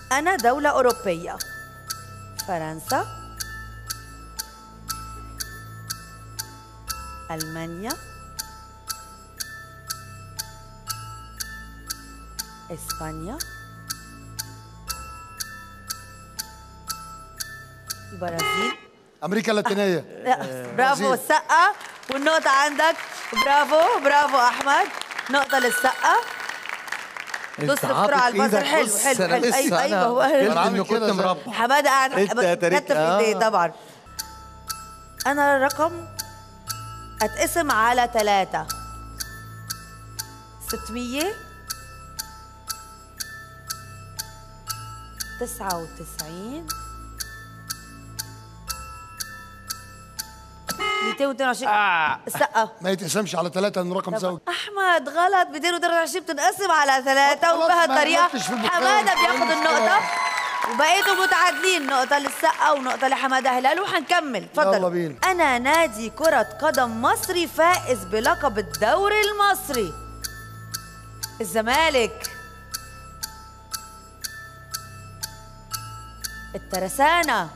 أنا دولة أوروبية فرنسا ألمانيا إسبانيا البرازيل امريكا اللاتينيه لا، برافو السقة والنقطة عندك برافو برافو أحمد نقطة للسقة دوس بسرعة على البازر حلو حلو حلو أيوه أيوه هو أنا عامل انه كده كنت زي- مربع حماده قاعد أنت يا تريك. كتف آه. ايديه طبعا انا رقم اتقسم على ثلاثة 600 تسعة وتسعين ميتين واتنين وعشرين السقة ما يتقسمش على ثلاثه انه رقم زوجي احمد غلط 223 بتنقسم على ثلاثة خلاص، وبها ما الطريقة غلطتش في البخاري. حمادة بياخد النقطة وبقيتوا متعادلين نقطة للسقة ونقطة لحمادة هلال وهنكمل اتفضل يلا بينا. أنا نادي كرة قدم مصري فائز بلقب الدوري المصري الزمالك الترسانة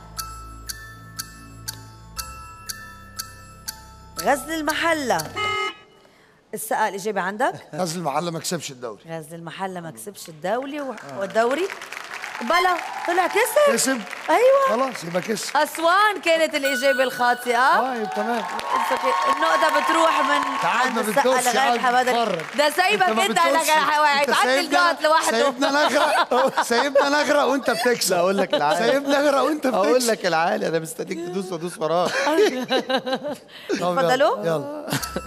غزل المحلة السقة الإجابة عندك غزل المحله ما كسبش الدوري غزل المحلة ما كسبش الدولي و- والدوري بلا طلع كسب كسب ايوه خلاص يبقى كسب اسوان كانت الاجابه الخاطئه طيب تمام It's okay. النقطة بتروح من تعال عند ما السقة بتدوسش، لغاية قاعد حمادة تتفرج. ده سايبك ما انت على بتدوسش. هيتعدي أنت سايبنا- النقط لوحده سايبنا نغرق سايبنا نغرق وانت بتكسب اقول لك العالم سايبنا نغرق وانت بتكسب اقول لك العالي انا مستنيك تدوس وادوس وراك طب يلا، اتفضلوا. يلا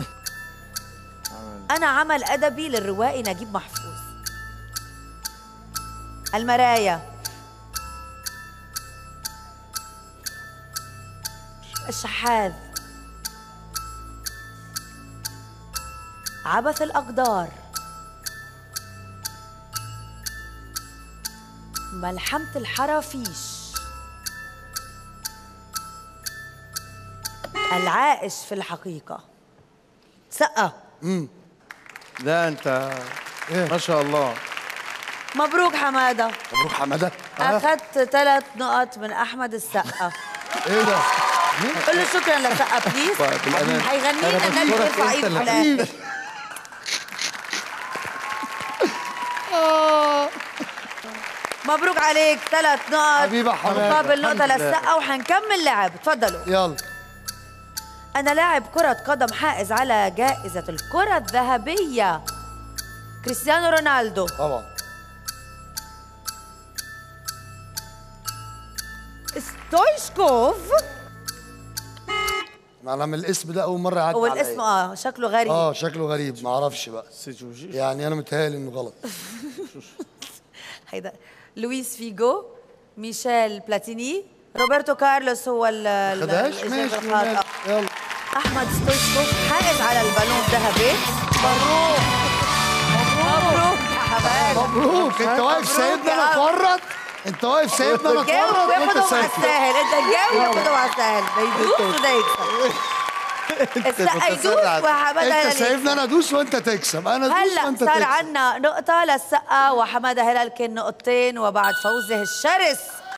أنا عمل أدبي للروائي نجيب محفوظ المرايا الشحاذ عبث الأقدار ملحمة الحرافيش العائش في الحقيقة سقة لا انت إيه؟ ما شاء الله مبروك حمادة مبروك حماده أخذت ثلاث نقط من أحمد السقة ايه ده قل له شكرا للسقة بليز بالأمان. هيغني أنا لنا النبي بشكرك يرفع أنت ايده اللي على الآخر. مبروك عليك ثلاث نقط حبيبة حمادة. مقابل نقطة الحمد لله. للسقة وحنكمل لعب تفضلوا يلا أنا لاعب كرة قدم حائز على جائزة الكرة الذهبية كريستيانو رونالدو طبعا ستويشكوف انا من الاسم ده اول مره يعدي هو عليا. الاسم اه شكله غريب اه شكله غريب ما اعرفش بقى يعني انا متهيألي انه غلط هيدا لويس فيجو ميشيل بلاتيني روبرتو كارلوس هو ال ال- خدهاش الإجابة ماشي الخاطئة. ماشي. يلا احمد ستويشكوف حائز على البالون الذهبي مبروك مبروك يا حبايبي مبروك انت واقف سايبنا انا يا اتورط انت واقف سايبنا انا جاوب اتورط وانت وياخدهم على ساكت الساهل انت تجاوب وياخدهم على الساهل ده يدوس وده يكسب السقا يدوس متسرع. وحماده هلال انت يكسب. سايبنا انا ادوس وانت تكسب انا ادوس هلا وانت صار تكسب عنا نقطة للسقا وحمادة هلال كان نقطتين وبعد فوزه الشرس